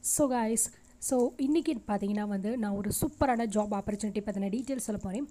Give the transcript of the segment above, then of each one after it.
so guys so இன்றைக்கி பார்த்தீங்கன்னா வந்து நான் ஒரு சூப்பரான ஜாப் ஆப்பர்ச்சுனிட்டி பற்றின டீட்டெயில்ஸ் சொல்ல போகிறேன்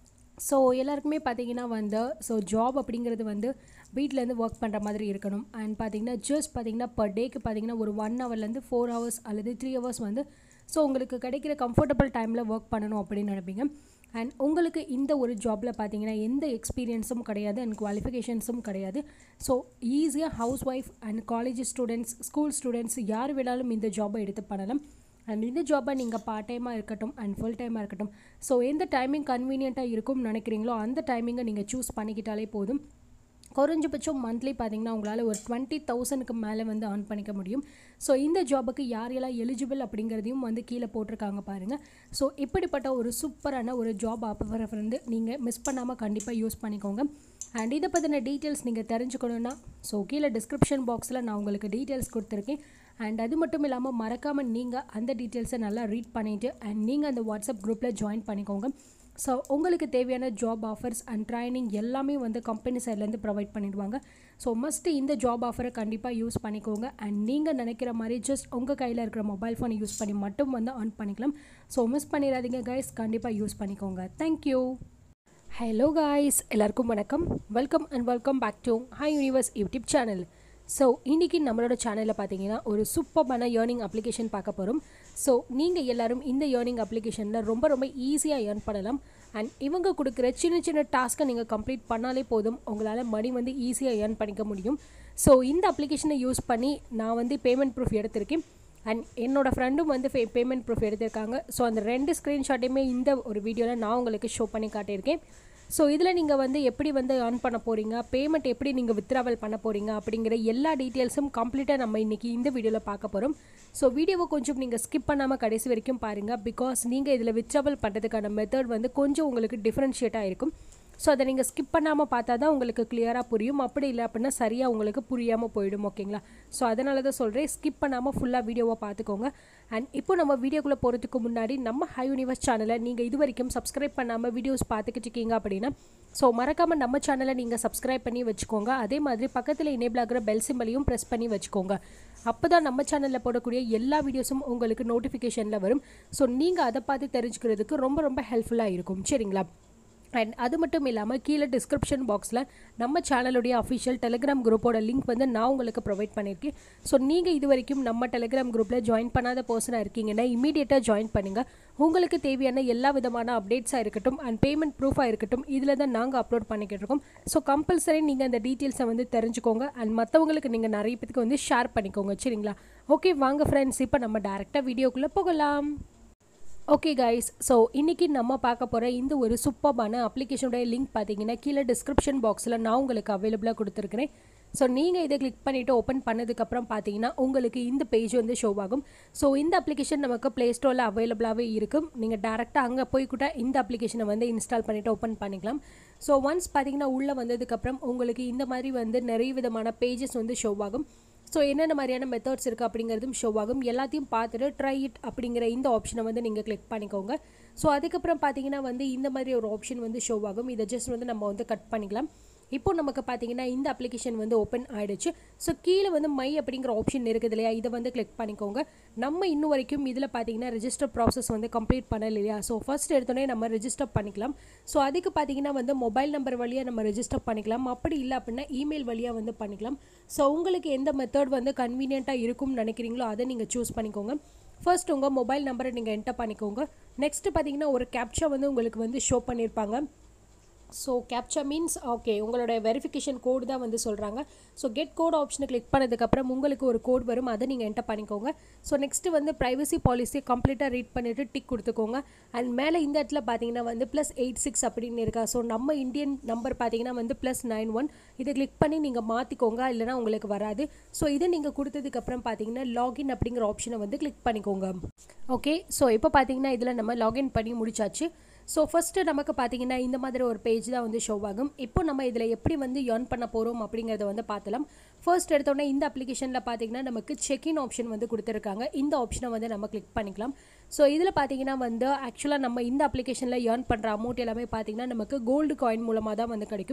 ஸோ எல்லாருக்குமே பார்த்தீங்கன்னா வந்து ஸோ ஜாப் அப்படிங்கிறது வந்து வீட்டிலேருந்து ஒர்க் பண்ணுற மாதிரி இருக்கணும் அண்ட் பார்த்தீங்கன்னா ஜஸ்ட் பார்த்தீங்கன்னா பர் டேக்கு பார்த்தீங்கன்னா ஒரு ஒன் ஹவர்லேருந்து ஃபோர் ஹவர்ஸ் அல்லது த்ரீ ஹவர்ஸ் வந்து ஸோ உங்களுக்கு கிடைக்கிற கம்ஃபர்டபுள் டைமில் ஒர்க் பண்ணணும் அப்படின்னு நினைப்பீங்க அண்ட் உங்களுக்கு இந்த ஒரு ஜாபில் பார்த்தீங்கன்னா எந்த எக்ஸ்பீரியன்ஸும் கிடையாது அண்ட் குவாலிஃபிகேஷன்ஸும் கிடையாது ஸோ ஈஸியாக house wife and college students school students யார் வேணாலும் இந்த ஜாபை எடுத்து பண்ணலாம் அண்ட் இந்த ஜாபை நீங்கள் பார்ட் டைமாக இருக்கட்டும் அண்ட் ஃபுல் டைமாக இருக்கட்டும் ஸோ எந்த டைமிங் கன்வீனியண்ட்டாக இருக்கும்னு நினைக்கிறீங்களோ அந்த டைமிங்கை நீங்கள் சூஸ் பண்ணிக்கிட்டாலே போதும் குறைஞ்சபட்சம் மந்த்லி பார்த்தீங்கன்னா உங்களால் ஒரு டுவெண்ட்டி தௌசண்ட்க்கு மேலே வந்து earn பண்ணிக்க முடியும் ஸோ இந்த ஜாபுக்கு யாரெல்லாம் எலிஜிபிள் அப்படிங்கிறதையும் வந்து கீழே போட்டிருக்காங்க பாருங்கள் ஸோ இப்படிப்பட்ட ஒரு சூப்பரான ஒரு ஜாப் ஆஃபரை வந்து நீங்கள் மிஸ் பண்ணாமல் கண்டிப்பாக யூஸ் பண்ணிக்கோங்க அண்ட் இதை பற்றின டீட்டெயில்ஸ் நீங்கள் தெரிஞ்சுக்கணுன்னா ஸோ கீழே டிஸ்கிரிப்ஷன் பாக்ஸில் நான் உங்களுக்கு டீட்டெயில்ஸ் கொடுத்துருக்கேன் அண்ட் அது மட்டும் இல்லாமல் மறக்காமல் நீங்கள் அந்த டீட்டெயில்ஸை நல்லா ரீட் பண்ணிவிட்டு அண்ட் நீங்கள் அந்த வாட்ஸ்அப் குரூப்பில் ஜாயின் பண்ணிக்கோங்க ஸோ உங்களுக்கு தேவையான ஜாப் ஆஃபர்ஸ் அண்ட் ட்ரைனிங் எல்லாமே வந்து கம்பெனி சைட்லேருந்து ப்ரொவைட் பண்ணிடுவாங்க ஸோ மஸ்ட்டு இந்த ஜாப் ஆஃபரை கண்டிப்பாக யூஸ் பண்ணிக்கோங்க அண்ட் நீங்கள் நினைக்கிற மாதிரி ஜஸ்ட் உங்கள் கையில் இருக்கிற மொபைல் ஃபோனை யூஸ் பண்ணி மட்டும் வந்து ஆன் பண்ணிக்கலாம் ஸோ மிஸ் பண்ணிடாதீங்க கைஸ் கண்டிப்பாக யூஸ் பண்ணிக்கோங்க தேங்க்யூ ஹலோ காய்ஸ் எல்லாருக்கும் வணக்கம் welcome and welcome back to Hi Universe YouTube channel so இன்றைக்கி நம்மளோட சேனலில் பார்த்தீங்கன்னா ஒரு சூப்பர்பான ஏர்னிங் அப்ளிகேஷன் பார்க்க போகிறோம் ஸோ நீங்கள் எல்லாரும் இந்த ஏர்னிங் அப்ளிகேஷனில் ரொம்ப ரொம்ப ஈஸியாக ஏர்ன் பண்ணலாம் அண்ட் இவங்க கொடுக்குற சின்ன சின்ன டாஸ்க்கை நீங்கள் கம்ப்ளீட் பண்ணாலே போதும் உங்களால் மணி வந்து ஈஸியாக ஏர்ன் பண்ணிக்க முடியும் ஸோ இந்த அப்ளிகேஷனை யூஸ் பண்ணி நான் வந்து பேமெண்ட் ப்ரூஃப் எடுத்திருக்கேன் அண்ட் என்னோடய ஃப்ரெண்டும் வந்து ஃபே பேமெண்ட் ப்ரூஃப் எடுத்திருக்காங்க ஸோ அந்த ரெண்டு ஸ்க்ரீன்ஷாட்டையுமே இந்த ஒரு வீடியோவில் நான் உங்களுக்கு ஷோ பண்ணி காட்டியிருக்கேன் ஸோ இதில் நீங்கள் வந்து எப்படி வந்து earn பண்ண போகிறீங்க பேமெண்ட் எப்படி நீங்கள் வித்ராவல் பண்ண போகிறீங்க அப்படிங்கிற எல்லா டீட்டெயில்ஸும் கம்ப்ளீட்டாக நம்ம இன்றைக்கி இந்த வீடியோவில் பார்க்க போகிறோம் ஸோ வீடியோவை கொஞ்சம் நீங்கள் ஸ்கிப் பண்ணாமல் கடைசி வரைக்கும் பாருங்கள் பிகாஸ் நீங்கள் இதில் வித்ராவல் பண்ணுறதுக்கான மெத்தட் வந்து கொஞ்சம் உங்களுக்கு டிஃப்ரென்ஷியேட்டாக இருக்கும் ஸோ அதை நீங்கள் ஸ்கிப் பண்ணாமல் பார்த்தா தான் உங்களுக்கு கிளியராக புரியும் அப்படி இல்லை அப்படின்னா சரியாக உங்களுக்கு புரியாமல் போயிடும் ஓகேங்களா ஸோ அதனால தான் சொல்கிறேன் ஸ்கிப் பண்ணாமல் ஃபுல்லாக வீடியோவை பார்த்துக்கோங்க அண்ட் இப்போ நம்ம வீடியோக்குள்ளே போகிறதுக்கு முன்னாடி நம்ம ஹை யூனிவர்ஸ் சேனலை நீங்கள் இது வரைக்கும் சப்ஸ்கிரைப் பண்ணாமல் வீடியோஸ் பார்த்துக்கிட்டு இருக்கீங்க அப்படின்னா ஸோ மறக்காமல் நம்ம சேனலை நீங்கள் சப்ஸ்கிரைப் பண்ணி வச்சுக்கோங்க அதே மாதிரி பக்கத்தில் எனேபிள் ஆகிற பெல் சிம்பலையும் ப்ரெஸ் பண்ணி வச்சுக்கோங்க அப்போ தான் நம்ம சேனலில் போடக்கூடிய எல்லா வீடியோஸும் உங்களுக்கு நோட்டிஃபிகேஷனில் வரும் ஸோ நீங்கள் அதை பார்த்து தெரிஞ்சுக்கிறதுக்கு ரொம்ப ரொம்ப ஹெல்ப்ஃபுல்லாக இருக்கும் சரிங்களா அண்ட் அது மட்டும் இல்லாமல் கீழே டிஸ்கிரிப்ஷன் பாக்ஸில் நம்ம சேனலுடைய அஃபிஷியல் டெலிகிராம் குரூப்போட லிங்க் வந்து நான் உங்களுக்கு ப்ரொவைட் பண்ணியிருக்கேன் ஸோ நீங்கள் இது வரைக்கும் நம்ம டெலிகிராம் குரூப்பில் ஜாயின் பண்ணாத பர்சனாக இருக்கீங்கன்னா இமீடியட்டாக ஜாயின் பண்ணுங்கள் உங்களுக்கு தேவையான எல்லா விதமான அப்டேட்ஸாக இருக்கட்டும் அண்ட் பேமெண்ட் ப்ரூஃபாக இருக்கட்டும் இதில் தான் நாங்கள் அப்லோட் பண்ணிக்கிட்டு இருக்கோம் ஸோ கம்பல்சரி நீங்கள் அந்த டீட்டெயில்ஸை வந்து தெரிஞ்சுக்கோங்க அண்ட் மற்றவங்களுக்கு நீங்கள் நிறைய பேருக்கு வந்து ஷேர் பண்ணிக்கோங்க சரிங்களா ஓகே வாங்க ஃப்ரெண்ட்ஸ் இப்போ நம்ம டேரெக்டாக வீடியோக்குள்ளே போகலாம் ஓகே கைஸ் ஸோ இன்றைக்கி நம்ம பார்க்க போகிற இந்த ஒரு சூப்பர்பான அப்ளிகேஷனுடைய லிங்க் பார்த்தீங்கன்னா கீழே டிஸ்கிரிப்ஷன் பாக்ஸில் நான் உங்களுக்கு அவைலபிளாக கொடுத்துருக்கிறேன் ஸோ நீங்கள் இதை கிளிக் பண்ணிவிட்டு ஓப்பன் பண்ணதுக்கப்புறம் பார்த்தீங்கன்னா உங்களுக்கு இந்த பேஜ் வந்து ஷோ ஆகும் ஸோ இந்த அப்ளிகேஷன் நமக்கு ப்ளே ஸ்டோரில் அவைலபிளாகவே இருக்கும் நீங்கள் டேரெக்டாக அங்கே போய் கூட இந்த அப்ளிகேஷனை வந்து இன்ஸ்டால் பண்ணிவிட்டு ஓப்பன் பண்ணிக்கலாம் ஸோ ஒன்ஸ் பார்த்தீங்கன்னா உள்ளே வந்ததுக்கப்புறம் உங்களுக்கு இந்த மாதிரி வந்து நிறைய விதமான பேஜஸ் வந்து ஷோ ஆகும் ஸோ என்னென்ன மாதிரியான மெத்தட்ஸ் இருக்குது அப்படிங்கிறதும் ஷோ ஆகும் எல்லாத்தையும் பார்த்துட்டு ட்ரை இட் அப்படிங்கிற இந்த ஆப்ஷனை வந்து நீங்கள் கிளிக் பண்ணிக்கோங்க ஸோ அதுக்கப்புறம் பார்த்தீங்கன்னா வந்து இந்த மாதிரி ஒரு ஆப்ஷன் வந்து ஷோ ஆகும் இதை ஜஸ்ட் வந்து நம்ம வந்து கட் பண்ணிக்கலாம் இப்போ நமக்கு பார்த்தீங்கன்னா இந்த அப்ளிகேஷன் வந்து ஓப்பன் ஆகிடுச்சு ஸோ கீழே வந்து மை அப்படிங்கிற ஆப்ஷன் இருக்குது இல்லையா இதை வந்து கிளிக் பண்ணிக்கோங்க நம்ம இன்னும் வரைக்கும் இதில் பார்த்தீங்கன்னா ரெஜிஸ்டர் ப்ராசஸ் வந்து கம்ப்ளீட் பண்ணல இல்லையா ஸோ ஃபர்ஸ்ட் எடுத்தோடனே நம்ம ரெஜிஸ்டர் பண்ணிக்கலாம் ஸோ அதுக்கு பார்த்தீங்கன்னா வந்து மொபைல் நம்பர் வழியாக நம்ம ரெஜிஸ்டர் பண்ணிக்கலாம் அப்படி இல்லை அப்படின்னா இமெயில் வழியாக வந்து பண்ணிக்கலாம் ஸோ உங்களுக்கு எந்த மெத்தட் வந்து கன்வீனியண்ட்டாக இருக்கும்னு நினைக்கிறீங்களோ அதை நீங்கள் சூஸ் பண்ணிக்கோங்க ஃபர்ஸ்ட் உங்கள் மொபைல் நம்பரை நீங்கள் என்டர் பண்ணிக்கோங்க நெக்ஸ்ட்டு பார்த்தீங்கன்னா ஒரு கேப்ச்சா வந்து உங்களுக்கு வந்து ஷோ பண்ணியிருப்பாங்க ஸோ கேப்ச்சா மீன்ஸ் ஓகே உங்களோட வெரிஃபிகேஷன் கோடு தான் வந்து சொல்கிறாங்க ஸோ கெட் கோட் ஆப்ஷனை கிளிக் பண்ணதுக்கப்புறம் உங்களுக்கு ஒரு கோட் வரும் அதை நீங்கள் என்டர் பண்ணிக்கோங்க ஸோ நெக்ஸ்ட்டு வந்து ப்ரைவசி பாலிசியை கம்ப்ளீட்டாக ரீட் பண்ணிவிட்டு டிக் கொடுத்துக்கோங்க அண்ட் மேலே இந்த இடத்துல பார்த்தீங்கன்னா வந்து ப்ளஸ் எயிட் சிக்ஸ் அப்படின்னு இருக்கா ஸோ நம்ம இந்தியன் நம்பர் பார்த்தீங்கன்னா வந்து ப்ளஸ் நைன் ஒன் இதை கிளிக் பண்ணி நீங்கள் மாற்றிக்கோங்க இல்லைனா உங்களுக்கு வராது ஸோ இதை நீங்கள் கொடுத்ததுக்கப்புறம் பார்த்தீங்கன்னா லாகின் அப்படிங்கிற ஆப்ஷனை வந்து கிளிக் பண்ணிக்கோங்க ஓகே ஸோ இப்போ பார்த்தீங்கன்னா இதில் நம்ம லாகின் பண்ணி முடிச்சாச்சு ஸோ ஃபஸ்ட்டு நமக்கு பார்த்தீங்கன்னா இந்த மாதிரி ஒரு பேஜ் தான் வந்து ஷோ ஆகும் இப்போ நம்ம இதில் எப்படி வந்து ஏர்ன் பண்ண போகிறோம் அப்படிங்கிறத வந்து பார்த்தலாம் ஃபர்ஸ்ட் எடுத்தோடனே இந்த அப்ளிகேஷனில் பார்த்தீங்கன்னா நமக்கு செக்இன் ஆப்ஷன் வந்து கொடுத்துருக்காங்க இந்த ஆப்ஷனை வந்து நம்ம கிளிக் பண்ணிக்கலாம் ஸோ இதில் பார்த்தீங்கன்னா வந்து ஆக்சுவலாக நம்ம இந்த அப்ளிகேஷனில் ஏர்ன் பண்ணுற அமௌண்ட் எல்லாமே பார்த்தீங்கன்னா நமக்கு கோல்டு காயின் மூலமாக தான் வந்து கிடைக்கும்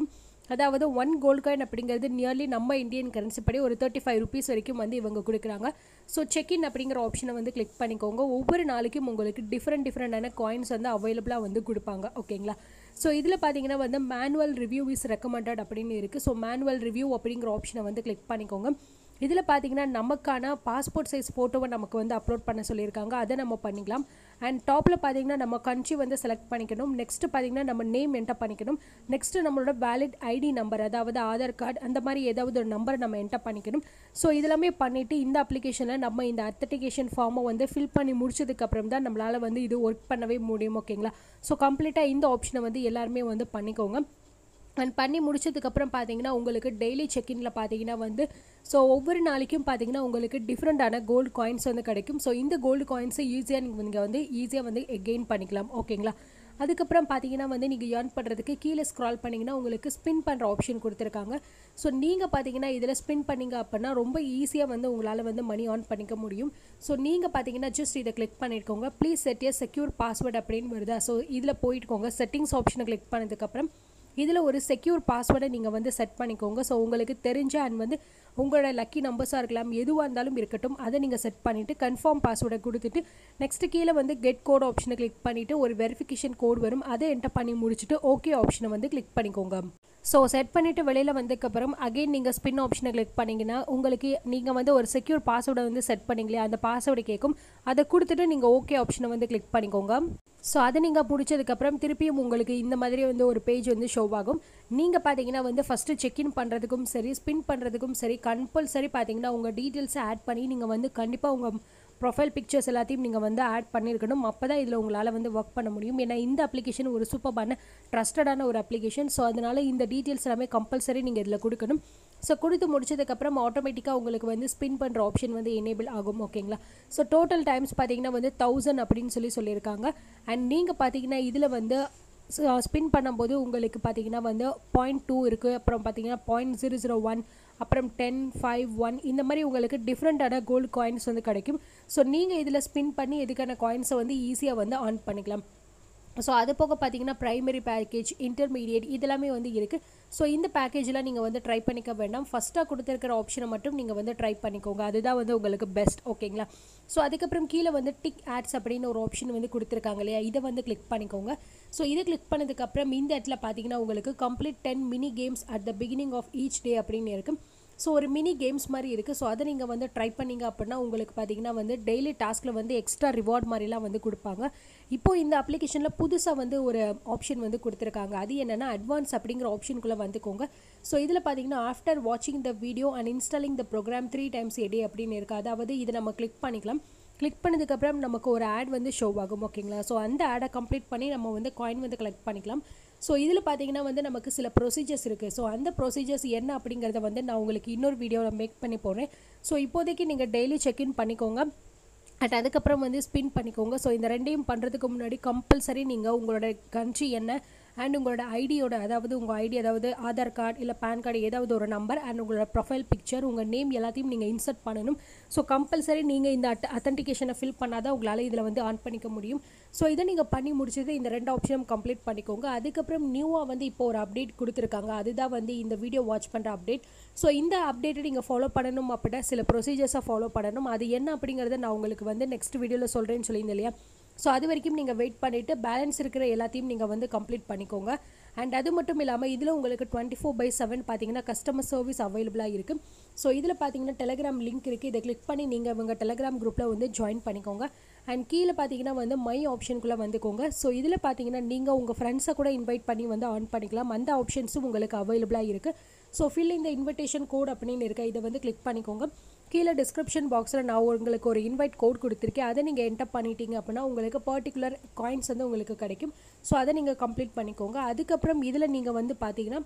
அதாவது ஒன் கோல்டு காயின் அப்படிங்கிறது நியர்லி நம்ம இந்தியன் கரன்சி படி ஒரு தேர்ட்டி ஃபைவ் ருபீஸ் வரைக்கும் வந்து இவங்க கொடுக்குறாங்க ஸோ செக்இன் அப்படிங்கிற ஆப்ஷனை வந்து கிளிக் பண்ணிக்கோங்க ஒவ்வொரு நாளைக்கும் உங்களுக்கு டிஃப்ரெண்ட் டிஃப்ரெண்டான காயின்ஸ் வந்து அவைலபிளாக வந்து கொடுப்பாங்க ஓகேங்களா ஸோ இதில் பார்த்தீங்கன்னா வந்து மேனுவல் ரிவ்யூ இஸ் ரெக்கமெண்டட் அப்படின்னு இருக்குது ஸோ மேனுவல் ரிவ்யூ அப்படிங்கிற ஆப்ஷனை வந்து கிளிக் பண்ணிக்கோங்க இதில் பார்த்தீங்கன்னா நமக்கான பாஸ்போர்ட் சைஸ் ஃபோட்டோவை நமக்கு வந்து அப்லோட் பண்ண சொல்லியிருக்காங்க அதை நம்ம பண்ணிக்கலாம் அண்ட் டாப்பில் பார்த்தீங்கன்னா நம்ம கண்ட்ரி வந்து செலக்ட் பண்ணிக்கணும் நெக்ஸ்ட்டு பார்த்தீங்கன்னா நம்ம நேம் என்டர் பண்ணிக்கணும் நெக்ஸ்ட்டு நம்மளோட வேலிட் ஐடி நம்பர் அதாவது ஆதார் கார்டு அந்த மாதிரி ஏதாவது ஒரு நம்பரை நம்ம என்டர் பண்ணிக்கணும் ஸோ இதெல்லாமே பண்ணிவிட்டு இந்த அப்ளிகேஷனில் நம்ம இந்த அத்தன்டிகேஷன் ஃபார்மை வந்து ஃபில் பண்ணி முடிச்சதுக்கப்புறம் தான் நம்மளால் வந்து இது ஒர்க் பண்ணவே முடியும் ஓகேங்களா ஸோ கம்ப்ளீட்டாக இந்த ஆப்ஷனை வந்து எல்லாருமே வந்து பண்ணிக்கோங்க அண்ட் பண்ணி முடிச்சதுக்கப்புறம் பார்த்தீங்கன்னா உங்களுக்கு டெய்லி செக்இனில் பார்த்தீங்கன்னா வந்து ஸோ ஒவ்வொரு நாளைக்கும் பார்த்தீங்கன்னா உங்களுக்கு டிஃப்ரெண்ட்டான கோல்டு காயின்ஸ் வந்து கிடைக்கும் ஸோ இந்த கோல்டு காயின்ஸை ஈஸியாக நீங்கள் வந்து ஈஸியாக வந்து கெயின் பண்ணிக்கலாம் ஓகேங்களா அதுக்கப்புறம் பார்த்தீங்கன்னா வந்து நீங்கள் ஏர்ன் பண்ணுறதுக்கு கீழே ஸ்க்ரால் பண்ணிங்கன்னா உங்களுக்கு ஸ்பின் பண்ணுற ஆப்ஷன் கொடுத்துருக்காங்க ஸோ நீங்கள் பார்த்தீங்கன்னா இதில் ஸ்பின் பண்ணீங்க அப்படின்னா ரொம்ப ஈஸியாக வந்து உங்களால் வந்து மணி ஆன் பண்ணிக்க முடியும் ஸோ நீங்கள் பார்த்தீங்கன்னா ஜஸ்ட் இதை கிளிக் பண்ணியிருக்கோங்க please set a secure password அப்படின்னு வருதா ஸோ இதில் போயிட்டுக்கோங்க செட்டிங்ஸ் ஆப்ஷனை கிளிக் பண்ணதுக்கப்புறம் இதில் ஒரு செக்யூர் பாஸ்வேர்டை நீங்கள் வந்து செட் பண்ணிக்கோங்க ஸோ உங்களுக்கு தெரிஞ்ச அண்ட் வந்து உங்களோட லக்கி நம்பர்ஸாக இருக்கலாம் எதுவாக இருந்தாலும் இருக்கட்டும் அதை நீங்கள் செட் பண்ணிவிட்டு கன்ஃபார்ம் பாஸ்வேர்டை கொடுத்துட்டு நெக்ஸ்ட்டு கீழே வந்து கெட் கோட் ஆப்ஷனை கிளிக் பண்ணிவிட்டு ஒரு வெரிஃபிகேஷன் கோட் வரும் அதை என்டர் பண்ணி முடிச்சுட்டு ஓகே ஆப்ஷனை வந்து கிளிக் பண்ணிக்கோங்க ஸோ செட் பண்ணிவிட்டு வெளியில் வந்ததுக்கப்புறம் அகைன் நீங்கள் ஸ்பின் ஆப்ஷனை கிளிக் பண்ணிங்கன்னா உங்களுக்கு நீங்கள் வந்து ஒரு செக்யூர் பாஸ்வேர்டை வந்து செட் பண்ணீங்களே அந்த பாஸ்வேர்டு கேட்கும் அதை கொடுத்துட்டு நீங்கள் ஓகே ஆப்ஷனை வந்து கிளிக் பண்ணிக்கோங்க ஸோ அதை நீங்கள் முடிச்சதுக்கப்புறம் திருப்பியும் உங்களுக்கு இந்த மாதிரி வந்து ஒரு பேஜ் வந்து ஷோ ஆகும் நீங்கள் பார்த்தீங்கன்னா வந்து ஃபஸ்ட்டு செக்இன் பண்ணுறதுக்கும் சரி ஸ்பின் பண்ணுறதுக்கும் சரி கம்பல்சரி பார்த்தீங்கன்னா உங்கள் டீட்டெயில்ஸை ஆட் பண்ணி நீங்கள் வந்து கண்டிப்பாக உங்கள் ப்ரொஃபைல் பிக்சர்ஸ் எல்லாத்தையும் நீங்கள் வந்து ஆட் பண்ணியிருக்கணும் அப்போ தான் இதில் உங்களால் வந்து ஒர்க் பண்ண முடியும் ஏன்னா இந்த அப்ளிகேஷன் ஒரு சூப்பரான ட்ரஸ்டடான ஒரு அப்ளிகேஷன் ஸோ அதனால் இந்த டீட்டெயில்ஸ் எல்லாமே கம்பல்சரி நீங்கள் இதில் கொடுக்கணும் ஸோ கொடுத்து முடிச்சதுக்கப்புறம் ஆட்டோமேட்டிக்காக உங்களுக்கு வந்து ஸ்பின் பண்ணுற ஆப்ஷன் வந்து எனேபிள் ஆகும் ஓகேங்களா ஸோ டோட்டல் டைம்ஸ் பார்த்தீங்கன்னா வந்து தௌசண்ட் அப்படின்னு சொல்லி சொல்லியிருக்காங்க அண்ட் நீங்கள் பார்த்தீங்கன்னா இதில் வந்து ஸ்பின் பண்ணும்போது உங்களுக்கு பார்த்தீங்கன்னா வந்து பாயிண்ட் டூ இருக்குது அப்புறம் பார்த்தீங்கன்னா பாயிண்ட் ஜீரோ ஜீரோ ஒன் அப்புறம் டென் ஃபைவ் ஒன் இந்த மாதிரி உங்களுக்கு டிஃப்ரெண்ட்டான கோல்டு காயின்ஸ் வந்து கிடைக்கும் ஸோ நீங்கள் இதில் ஸ்பின் பண்ணி இதுக்கான காயின்ஸை வந்து ஈஸியாக வந்து ஆன் பண்ணிக்கலாம் ஸோ அது போக பார்த்தீங்கன்னா ப்ரைமரி பேக்கேஜ் இன்டர்மீடியட் இதெல்லாமே வந்து இருக்குது ஸோ இந்த பேக்கேஜெலாம் நீங்கள் வந்து ட்ரை பண்ணிக்க வேண்டாம் ஃபஸ்ட்டாக கொடுத்துருக்கிற ஆப்ஷனை மட்டும் நீங்கள் வந்து ட்ரை பண்ணிக்கோங்க அதுதான் வந்து உங்களுக்கு பெஸ்ட் ஓகேங்களா ஸோ அதுக்கப்புறம் கீழே வந்து டிக் ஆட்ஸ் அப்படின்னு ஒரு ஆப்ஷன் வந்து கொடுத்துருக்காங்க இல்லையா இதை வந்து கிளிக் பண்ணிக்கோங்க ஸோ இதை கிளிக் பண்ணதுக்கப்புறம் இந்த இடத்துல பார்த்தீங்கன்னா உங்களுக்கு complete ten mini games at the beginning of each day அப்படின்னு இருக்குது ஸோ ஒரு மினி கேம்ஸ் மாதிரி இருக்குது ஸோ அதை நீங்கள் வந்து ட்ரை பண்ணீங்க அப்படின்னா உங்களுக்கு பார்த்தீங்கன்னா வந்து டெய்லி டாஸ்கில் வந்து எக்ஸ்ட்ரா ரிவார்ட் மாதிரிலாம் வந்து கொடுப்பாங்க இப்போது இந்த அப்ளிகேஷனில் புதுசாக வந்து ஒரு ஆப்ஷன் வந்து கொடுத்துருக்காங்க அது என்னென்னா அட்வான்ஸ் அப்படிங்கிற ஆப்ஷனுக்குள்ளே வந்துக்கோங்க ஸோ இதில் பார்த்தீங்கன்னா ஆஃப்டர் வாட்சிங் the video and installing the program three times a day அப்படின்னு இருக்குது அதாவது இதை நம்ம கிளிக் பண்ணிக்கலாம் கிளிக் பண்ணதுக்கப்புறம் நமக்கு ஒரு ஆட் வந்து ஷோ ஆகும் ஓகேங்களா ஸோ அந்த ஆடை கம்ப்ளீட் பண்ணி நம்ம வந்து காயின் வந்து கலெக்ட் பண்ணிக்கலாம் ஸோ இதில் பார்த்தீங்கன்னா வந்து நமக்கு சில ப்ரொசீஜர்ஸ் இருக்குது ஸோ அந்த ப்ரொசீஜர்ஸ் என்ன அப்படிங்கிறத வந்து நான் உங்களுக்கு இன்னொரு வீடியோவில் மேக் பண்ணி போடுறேன் ஸோ இப்போதைக்கு நீங்கள் டெய்லி செக்இன் பண்ணிக்கோங்க அண்ட் அதுக்கப்புறம் வந்து ஸ்பின் பண்ணிக்கோங்க ஸோ இந்த ரெண்டையும் பண்ணுறதுக்கு முன்னாடி கம்பல்சரி நீங்கள் உங்களோட கண்ட்ரி என்ன அண்ட் உங்களோட ஐடியோட அதாவது உங்கள் ஐடி அதாவது ஆதார் கார்டு இல்லை பேன் கார்டு ஏதாவது ஒரு நம்பர் அண்ட் உங்களோட ப்ரொஃபைல் பிக்சர் உங்கள் நேம் எல்லாத்தையும் நீங்கள் இன்சர்ட் பண்ணணும் ஸோ கம்பல்சரி நீங்கள் இந்த அட் அத்தன்டிகேஷனை ஃபில் பண்ணால் தான் உங்களால் இதில் வந்து ஆன் பண்ணிக்க முடியும் ஸோ இதை நீங்கள் பண்ணி முடிச்சது இந்த ரெண்டு ஆப்ஷனும் கம்ப்ளீட் பண்ணிக்கோங்க அதுக்கப்புறம் நியூவாக வந்து இப்போ ஒரு அப்டேட் கொடுத்துருக்காங்க அதுதான் வந்து இந்த வீடியோ வாட்ச் பண்ணுற அப்டேட் ஸோ இந்த அப்டேட்டை நீங்கள் ஃபாலோ பண்ணணும் அப்படின்னா சில ப்ரொசீஜர்ஸை ஃபாலோ பண்ணணும் அது என்ன அப்படிங்கிறத நான் உங்களுக்கு வந்து நெக்ஸ்ட் வீடியோவில் சொல்கிறேன்னு சொல்லியிருந்தேன் இல்லையா ஸோ அது வரைக்கும் நீங்கள் வெயிட் பண்ணிவிட்டு பேலன்ஸ் இருக்கிற எல்லாத்தையும் நீங்கள் வந்து கம்ப்ளீட் பண்ணிக்கோங்க அண்ட் அது மட்டும் இல்லாமல் இதில் உங்களுக்கு டுவெண்ட்டி ஃபோர் பை செவன் பார்த்தீங்கன்னா கஸ்டமர் சர்வீஸ் அவைலபிளாக இருக்குது ஸோ இதில் பார்த்தீங்கன்னா டெலகிராம் லிங்க் இருக்குது இதை கிளிக் பண்ணி நீங்கள் உங்க டெலகிராம் குரூப்பில் வந்து ஜாயின் பண்ணிக்கோங்க அண்ட் கீழே பார்த்தீங்கன்னா வந்து மை ஆப்ஷனுக்குள்ளே வந்துக்கோங்க ஸோ இதில் பார்த்தீங்கன்னா நீங்கள் உங்கள் ஃப்ரெண்ட்ஸை கூட இன்வைட் பண்ணி வந்து ஆன் பண்ணிக்கலாம் அந்த ஆப்ஷன்ஸும் உங்களுக்கு அவைலபிளாக இருக்குது ஸோ ஃபில் இந்த இன்விடேஷன் கோட் அப்படின்னு இருக்க இதை வந்து கிளிக் பண்ணிக்கோங்க கீழே டிஸ்கிரிப்ஷன் பாக்ஸில் நான் உங்களுக்கு ஒரு இன்வைட் கோட் கொடுத்துருக்கேன் அதை நீங்கள் என்டர் பண்ணிட்டீங்க அப்படின்னா உங்களுக்கு பர்டிகுலர் காயின்ஸ் வந்து உங்களுக்கு கிடைக்கும் ஸோ அதை நீங்கள் கம்ப்ளீட் பண்ணிக்கோங்க அதுக்கப்புறம் இதில் நீங்கள் வந்து பார்த்தீங்கன்னா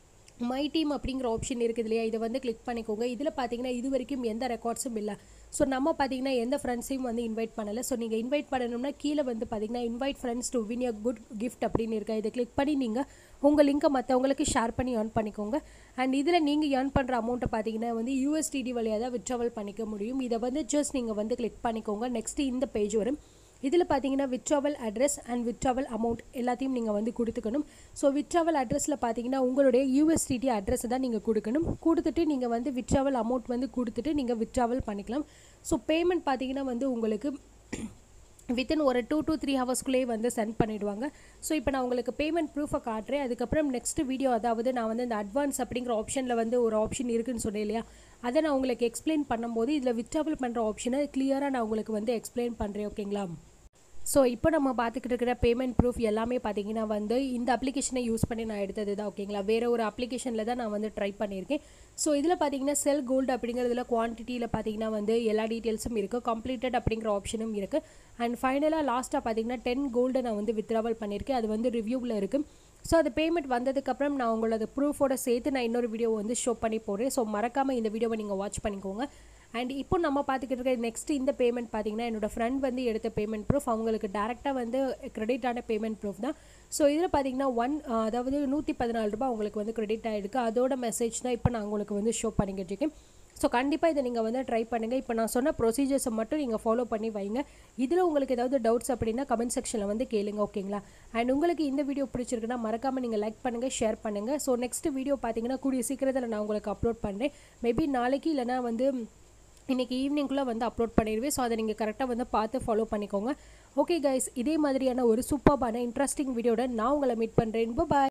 மை டீம் அப்படிங்கிற ஆப்ஷன் இருக்குது இல்லையா இதை வந்து கிளிக் பண்ணிக்கோங்க இதில் பார்த்தீங்கன்னா இது வரைக்கும் எந்த ரெக்கார்ட்ஸும் இல்லை ஸோ நம்ம பார்த்தீங்கன்னா எந்த ஃப்ரெண்ட்ஸையும் வந்து இன்வைட் பண்ணலை ஸோ நீங்கள் இன்வைட் பண்ணணும்னா கீழே வந்து பார்த்தீங்கன்னா invite friends to win a good gift அப்படின்னு இருக்கா இதை கிளிக் பண்ணி நீங்கள் உங்கள் லிங்கை மற்றவங்களுக்கு ஷேர் பண்ணி ஏர்ன் பண்ணிக்கோங்க அண்ட் இதில் நீங்கள் ஏர்ன் பண்ணுற அமௌண்ட்டை பார்த்தீங்கன்னா வந்து யூஎஸ்டிடி வழியாக தான் விட்ராவல் பண்ணிக்க முடியும் இதை வந்து ஜஸ்ட் நீங்கள் வந்து கிளிக் பண்ணிக்கோங்க நெக்ஸ்ட்டு இந்த பேஜ் வரும் இதில் பார்த்தீங்கன்னா withdrawal address and withdrawal amount எல்லாத்தையும் நீங்கள் வந்து கொடுத்துக்கணும் ஸோ விட்ராவல் அட்ரஸில் பார்த்தீங்கன்னா உங்களுடைய யூஎஸ்டிடி அட்ரஸை தான் நீங்கள் கொடுக்கணும் கொடுத்துட்டு நீங்கள் வந்து விட்ராவல் அமௌண்ட் வந்து கொடுத்துட்டு நீங்கள் விட்ராவல் பண்ணிக்கலாம் ஸோ பேமெண்ட் பார்த்தீங்கன்னா வந்து உங்களுக்கு வித்தின் ஒரு டூ டூ த்ரீ ஹவர்ஸ்க்குள்ளேயே வந்து சென்ட் பண்ணிவிடுவாங்க ஸோ இப்போ நான் உங்களுக்கு பேமெண்ட் ப்ரூஃபை காட்டுறேன் அதுக்கப்புறம் நெக்ஸ்ட் வீடியோ அதாவது நான் வந்து இந்த அட்வான்ஸ் அப்படிங்கிற ஆப்ஷனில் வந்து ஒரு ஆப்ஷன் இருக்குன்னு சொன்னேன் இல்லையா அதை நான் உங்களுக்கு எக்ஸ்பிளைன் பண்ணும்போது இதில் விட்ராவல் பண்ணுற ஆப்ஷனை கிளியராக நான் உங்களுக்கு வந்து எக்ஸ்பிளைன் பண்ணுறேன் ஓகேங்களா ஸோ இப்போ நம்ம பார்த்துக்கிட்டு இருக்கிற பேமெண்ட் ப்ரூஃப் எல்லாமே பார்த்தீங்கன்னா வந்து இந்த அப்ளிகேஷனை யூஸ் பண்ணி நான் எடுத்தது தான் ஓகேங்களா வேறு ஒரு அப்ளிகேஷனில் தான் நான் வந்து ட்ரை பண்ணியிருக்கேன் ஸோ இதில் பார்த்தீங்கன்னா செல் கோல்டு அப்படிங்கிறதுல குவான்டிட்டியில் பார்த்தீங்கன்னா வந்து எல்லா டீட்டெயில்ஸும் இருக்குது கம்ப்ளீட்டட் அப்படிங்கிற ஆப்ஷனும் இருக்குது அண்ட் ஃபைனலாக லாஸ்ட்டாக பார்த்தீங்கன்னா டென் கோல்டை நான் வந்து வித்ராவல் பண்ணியிருக்கேன் அது வந்து ரிவ்யூவில் இருக்குது ஸோ அது பேமெண்ட் வந்ததுக்கப்புறம் நான் உங்களோட ப்ரூஃபோட சேர்த்து நான் இன்னொரு வீடியோ வந்து ஷோ பண்ணி போடுறேன் ஸோ மறக்காமல் இந்த வீடியோவை நீங்கள் வாட்ச் பண்ணிக்கோங்க அண்ட் இப்போ நம்ம பார்த்துக்கிட்டு இருக்க நெக்ஸ்ட் இந்த பேமெண்ட் பார்த்தீங்கன்னா என்னோட ஃப்ரெண்ட் வந்து எடுத்த பேமெண்ட் ப்ரூஃப் அவங்களுக்கு டேரெக்டாக வந்து கிரெடிட் ஆன பேமெண்ட் ப்ரூஃப் தான் ஸோ இதில் பார்த்தீங்கன்னா ஒன் அதாவது நூற்றி பதினாலு ரூபாய் உங்களுக்கு வந்து கிரெடிட் ஆகிருக்கு அதோட மெசேஜ் தான் இப்போ நான் உங்களுக்கு வந்து ஷோ பண்ணிக்கிட்டு இருக்கேன் ஸோ கண்டிப்பாக இதை நீங்கள் வந்து ட்ரை பண்ணுங்கள் இப்போ நான் சொன்ன ப்ரொசீஜர்ஸை மட்டும் நீங்கள் ஃபாலோ பண்ணி வைங்க இதில் உங்களுக்கு ஏதாவது டவுட்ஸ் அப்படின்னா கமெண்ட் செக்ஷனில் வந்து கேளுங்க ஓகேங்களா அண்ட் உங்களுக்கு இந்த வீடியோ பிடிச்சிருக்குன்னா மறக்காமல் நீங்கள் லைக் பண்ணுங்கள் ஷேர் பண்ணுங்கள் ஸோ நெக்ஸ்ட் வீடியோ பார்த்தீங்கன்னா கூடிய சீக்கிரத்தில் நான் உங்களுக்கு அப்லோட் பண்ணுறேன் மேபி நாளைக்கு இல்லைனா வந்து இன்றைக்கி ஈவினிங்குள்ளே வந்து அப்லோட் பண்ணிடுவேன் ஸோ அதை நீங்கள் கரெக்டாக வந்து பார்த்து ஃபாலோ பண்ணிக்கோங்க ஓகே கைஸ் இதே மாதிரியான ஒரு சூப்பர்பான இன்ட்ரெஸ்டிங் வீடியோட நான் உங்களை மீட் பண்ணுறேன் பாய்